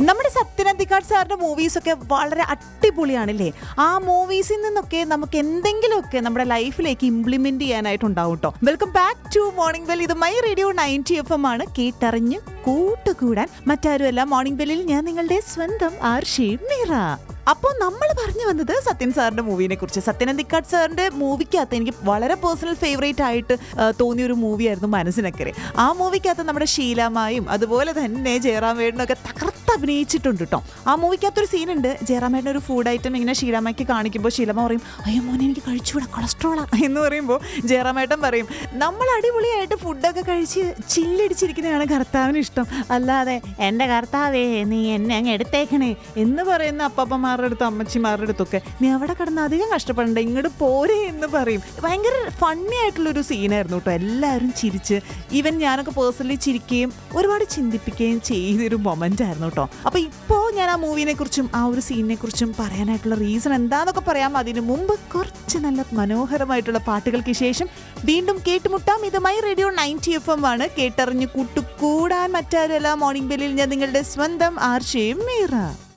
നമ്മുടെ സത്യനന്ദിക്കാട് സാറിന്റെ മൂവീസ് ഒക്കെ വളരെ അടിപൊളിയാണല്ലേ ആ മൂവീസിൽ നിന്നൊക്കെ നമുക്ക് എന്തെങ്കിലുമൊക്കെ നമ്മുടെ ലൈഫിലേക്ക് ഇംപ്ലിമെന്റ് ചെയ്യാനായിട്ടുണ്ടാവും കേട്ടോ welcome back to morning bell ഇത് my radio ninety F M ആണ് കേട്ടറിഞ്ഞ് കൂട്ടുകൂടാൻ മറ്റാരുമല്ല മോർണിംഗ് ബെല്ലിൽ ഞാൻ നിങ്ങളുടെ സ്വന്തം ആർഷി മീറ അപ്പോൾ നമ്മൾ പറഞ്ഞു വന്നത് സത്യൻ സാറിന്റെ മൂവിനെ കുറിച്ച് സത്യനന്ദിക്കാട് സാറിന്റെ മൂവിക്കകത്ത് എനിക്ക് വളരെ പേഴ്സണൽ ഫേവറേറ്റ് ആയിട്ട് ആ, തോന്നിയ ഒരു മൂവിയായിരുന്നു മനസ്സിനക്കരെ ആ മൂവിക്കകത്ത് നമ്മുടെ ശീലാമായും അതുപോലെ തന്നെ ജയറാമേടനും ഒക്കെ തകർത്ത് അഭിനയിച്ചിട്ടുണ്ട് കേട്ടോ ആ മൂവിക്കകത്തൊരു സീനുണ്ട് ജയറാമേടൻ ഒരു ഫുഡ് ഐറ്റം ഇങ്ങനെ ശീലാമയ്ക്ക് കാണിക്കുമ്പോൾ ശീലമ പറയും അയ്യോ മോനെ എനിക്ക് കഴിച്ചുകൂടാ കൊളസ്ട്രോളാ എന്ന് പറയുമ്പോൾ ജയറാമേട്ടൻ പറയും നമ്മൾ അടിപൊളിയായിട്ട് ഫുഡൊക്കെ കഴിച്ച് ചില്ലടിച്ചിരിക്കുന്നതാണ് കർത്താവിന് ഇഷ്ടം അല്ലാതെ എൻ്റെ കർത്താവേ നീ എന്നെ അങ്ങ് എടുത്തേക്കണേ എന്ന് പറയുന്ന അപ്പപ്പന്മാരുടെ അടുത്ത് അമ്മച്ചിമാരുടെ അടുത്തൊക്കെ നീ അവിടെ കിടന്ന് അധികം കഷ്ടപ്പെടണ്ട ഇങ്ങോട്ട് പോരെ എന്ന് പറയും ഭയങ്കര ഫണ്ണി ആയിട്ടുള്ളൊരു സീനായിരുന്നു കേട്ടോ എല്ലാവരും ചിരിച്ച് ഈവൻ ഞാനൊക്കെ പേഴ്സണലി ചിരിക്കുകയും ഒരുപാട് ചിന്തിപ്പിക്കുകയും ചെയ്തൊരു മൊമെന്റ് ആയിരുന്നു കേട്ടോ അപ്പൊ ഇപ്പോൾ ഞാൻ ആ മൂവിനെ കുറിച്ചും ആ ഒരു സീനിനെ കുറിച്ചും പറയാനായിട്ടുള്ള റീസൺ എന്താന്നൊക്കെ പറയാം അതിനു മുമ്പ് കുറച്ച് നല്ല മനോഹരമായിട്ടുള്ള പാട്ടുകൾക്ക് ശേഷം വീണ്ടും കേട്ടുമുട്ടാം ഇത് my radio ninety F M ആണ് കേട്ടറിഞ്ഞ് കൂട്ടുകൂടാൻ മറ്റാരല്ല മോർണിംഗ് ബെല്ലിൽ ഞാൻ നിങ്ങളുടെ സ്വന്തം ആർഷയും മീറ